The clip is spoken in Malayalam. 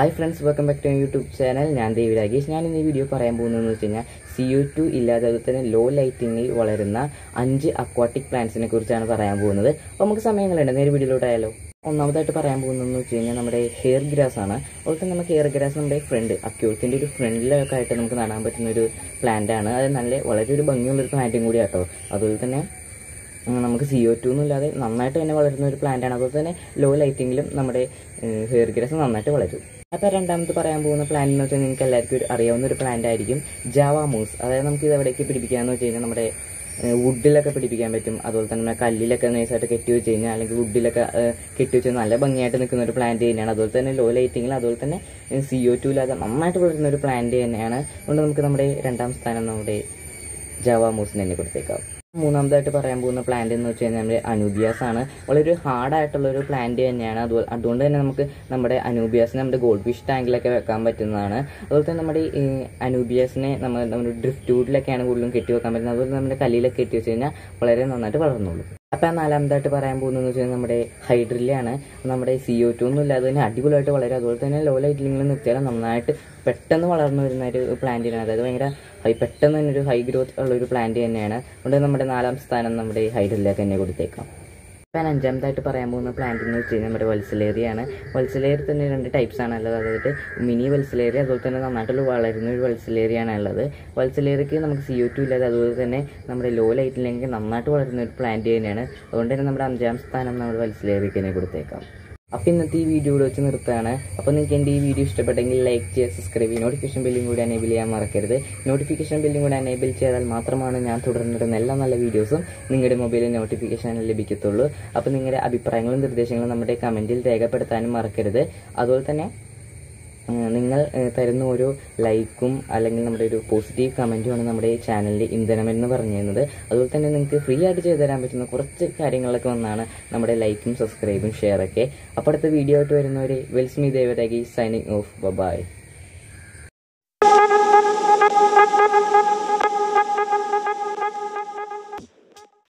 hi friends welcome back to YouTube channel ഞാൻ ദേവി രാഗേഷ് ഞാൻ ഇന്ന് ഈ വീഡിയോ പറയാൻ പോകുന്നതെന്ന് വെച്ച് കഴിഞ്ഞാൽ സി യു ടു ഇല്ലാതെ അതുപോലെ തന്നെ ലോ ലൈറ്റിങ്ങിൽ വളരുന്ന അഞ്ച് അക്വാട്ടിക് പ്ലാന്റ്സിനെ കുറിച്ചാണ് പറയാൻ പോകുന്നത് അപ്പോൾ നമുക്ക് സമയങ്ങളുണ്ട് നേരെ വീഡിയോയിലോട്ടായാലോ ഒന്നാമതായിട്ട് പറയാൻ പോകുന്നതെന്ന് വെച്ച് കഴിഞ്ഞാൽ നമ്മുടെ ഹെയർ ഗ്രാസ് ആണ് അതുപോലെ തന്നെ നമുക്ക് ഹെയർ ഗ്രാസ് നമ്മുടെ ഫ്രണ്ട് അക്യൂട്ടിൻ്റെ ഒരു ഫ്രണ്ടിലൊക്കെ ആയിട്ട് നമുക്ക് നടാൻ പറ്റുന്ന ഒരു പ്ലാന്റ് ആണ് അത് നല്ല വളരെ ഒരു ഭംഗിയുള്ള ഒരു പ്ലാന്റും കൂടി ആട്ടോ അതുപോലെ തന്നെ ഉം, നമുക്ക് സി ഒ ടു ഒന്നുമില്ലാതെ നന്നായിട്ട് തന്നെ വളരുന്ന ഒരു പ്ലാന്റ് ആണ് അതുപോലെ തന്നെ ലോ ലൈറ്റിങ്ങിലും നമ്മുടെ ഹെയർ ഗ്രാസ് നന്നായിട്ട് വളരും അപ്പോൾ രണ്ടാമത് പറയാൻ പോകുന്ന പ്ലാന്റ് എന്ന് വെച്ചാൽ നിങ്ങൾക്ക് എല്ലാവർക്കും ഒരു അറിയാവുന്ന ഒരു പ്ലാന്റ് ആയിരിക്കും ജാവ മൂസ് അതായത് നമുക്ക് ഇത് എവിടേക്ക് പിടിപ്പിക്കാന്ന് വെച്ച് കഴിഞ്ഞാൽ നമ്മുടെ വുഡിലൊക്കെ പിടിപ്പിക്കാൻ പറ്റും അതുപോലെ തന്നെ നമ്മുടെ കല്ലിലൊക്കെ നൈസായിട്ട് കെട്ടി വെച്ച് കഴിഞ്ഞാൽ അല്ലെങ്കിൽ വുഡിലൊക്കെ ഏഹ്, കെട്ടി വെച്ച് നല്ല ഭംഗിയായിട്ട് നിൽക്കുന്ന ഒരു പ്ലാന്റ് തന്നെയാണ് അതുപോലെ തന്നെ ലോ ലൈറ്റിങ്ങിൽ അതുപോലെ തന്നെ സി ഒ ടു ഇല്ലാതെ നന്നായിട്ട് വളരുന്ന ഒരു പ്ലാന്റ് തന്നെയാണ് അതുകൊണ്ട് നമുക്ക് നമ്മുടെ രണ്ടാം സ്ഥാനം നമ്മുടെ ജാവ മൂസിന് തന്നെ കൊടുത്തേക്കാം മൂന്നാമതായിട്ട് പറയാൻ പോകുന്ന പ്ലാന്റ് എന്ന് വെച്ച് കഴിഞ്ഞാൽ നമ്മുടെ അനൂബിയാസ് ആണ് വളരെ ഹാർഡ് ആയിട്ടുള്ള ഒരു പ്ലാന്റ് തന്നെയാണ് അതുപോലെ അതുകൊണ്ട് തന്നെ നമുക്ക് നമ്മുടെ അനൂബിയാസിനെ നമ്മുടെ ഗോൾഡ് ഫിഷ് ടാങ്കിലൊക്കെ വെക്കാൻ പറ്റുന്നതാണ് അതുപോലെ തന്നെ നമ്മുടെ ഈ അനൂബിയാസിനെ നമ്മൾ നമ്മുടെ ഡ്രിഫ്റ്റ് വുഡിലൊക്കെയാണ് കൂടുതലും കെട്ടി വെക്കാൻ പറ്റുന്നത് അതുപോലെ നമ്മുടെ കല്ലിലൊക്കെ കെട്ടി വെച്ച് കഴിഞ്ഞാൽ വളരെ നന്നായിട്ട് വളർന്നുള്ളൂ അപ്പം നാലാമതായിട്ട് പറയാൻ പോകുന്നതെന്ന് വെച്ച് കഴിഞ്ഞാൽ നമ്മുടെ ഹൈഡ്രില്ലാണ് നമ്മുടെ സി ഒ ടു ഒന്നും ഇല്ലാതെ തന്നെ അടിപൊളിയായിട്ട് വളരും അതുപോലെ തന്നെ ലോ ലൈറ്റിലിങ്ങനെ നിർത്തിയാൽ നന്നായിട്ട് പെട്ടെന്ന് വളർന്നു വരുന്ന ഒരു പ്ലാന്റിനാണ് അതായത് ഭയങ്കര ഹൈ പെട്ടെന്ന് തന്നെ ഒരു ഹൈ ഗ്രോത്ത് ഉള്ള ഒരു പ്ലാന്റ് തന്നെയാണ് അതുകൊണ്ട് നമ്മുടെ നാലാം സ്ഥാനം നമ്മുടെ ഹൈഡ്രിലേക്ക് തന്നെ കൊടുത്തേക്കാം ഞാൻ അഞ്ചാമതായിട്ട് പറയാൻ പോകുന്ന പ്ലാന്റ് എന്ന് വെച്ച് കഴിഞ്ഞാൽ നമ്മുടെ വത്സലേറിയാണ് വത്സലേറി തന്നെ രണ്ട് ടൈപ്സ് ആണ് ഉള്ളത് അതായത് മിനി വത്സലേറി അതുപോലെ തന്നെ നന്നായിട്ടുള്ള വളരുന്ന ഒരു വത്സലേറിയാണ് ഉള്ളത് വത്സലേറിക്ക് നമുക്ക് സി ഒ ടു ഇല്ലാതെ അതുപോലെ തന്നെ നമ്മുടെ ലോ ലൈറ്റില്ലെങ്കിൽ നന്നായിട്ട് വളരുന്ന ഒരു പ്ലാന്റ് തന്നെയാണ് അതുകൊണ്ട് തന്നെ നമ്മുടെ അഞ്ചാം സ്ഥാനം നമ്മൾ വത്സലേറിക്ക് തന്നെ കൊടുത്തേക്കാം അപ്പോൾ ഇന്നത്തെ ഈ വീഡിയോ ഇവിടെ വെച്ച് നിർത്താണ് അപ്പോൾ നിങ്ങൾക്ക് എൻ്റെ ഈ വീഡിയോ ഇഷ്ടപ്പെട്ടെങ്കിൽ ലൈക്ക് ചെയ്യുക സബ്സ്ക്രൈബ് ചെയ്യുക നോട്ടിഫിക്കേഷൻ ബില്ലും കൂടി എനേബിൾ ചെയ്യാൻ മറക്കരുത് നോട്ടിഫിക്കേഷൻ ബില്ലും കൂടി എനേബിൾ ചെയ്താൽ മാത്രമാണ് ഞാൻ തുടർന്നിടുന്ന എല്ലാ നല്ല വീഡിയോസും നിങ്ങളുടെ മൊബൈലിൽ നോട്ടിഫിക്കേഷൻ ലഭിക്കത്തുള്ളൂ അപ്പോൾ നിങ്ങളുടെ അഭിപ്രായങ്ങളും നിർദ്ദേശങ്ങളും നമ്മുടെ കമൻറ്റിൽ രേഖപ്പെടുത്താനും മറക്കരുത് അതുപോലെ തന്നെ ഏഹ് നിങ്ങൾ ഏഹ് തരുന്ന ഓരോ ലൈക്കും അല്ലെങ്കിൽ നമ്മുടെ ഒരു പോസിറ്റീവ് കമൻറ്റുമാണ് നമ്മുടെ ഈ ചാനലിൻ്റെ ഇന്ധനം എന്ന് പറഞ്ഞു തരുന്നത് അതുപോലെ തന്നെ നിങ്ങൾക്ക് ഫ്രീ ആയിട്ട് ചെയ്തു തരാൻ പറ്റുന്ന കുറച്ച് കാര്യങ്ങളൊക്കെ വന്നാണ് നമ്മുടെ ലൈക്കും സബ്സ്ക്രൈബും ഷെയറൊക്കെ അപ്പോൾ അടുത്ത വീഡിയോ ആയിട്ട് വരുന്നവരെ വെൽസ്മി ദേവരാഗി സൈനിങ് ഓഫ് ബൈ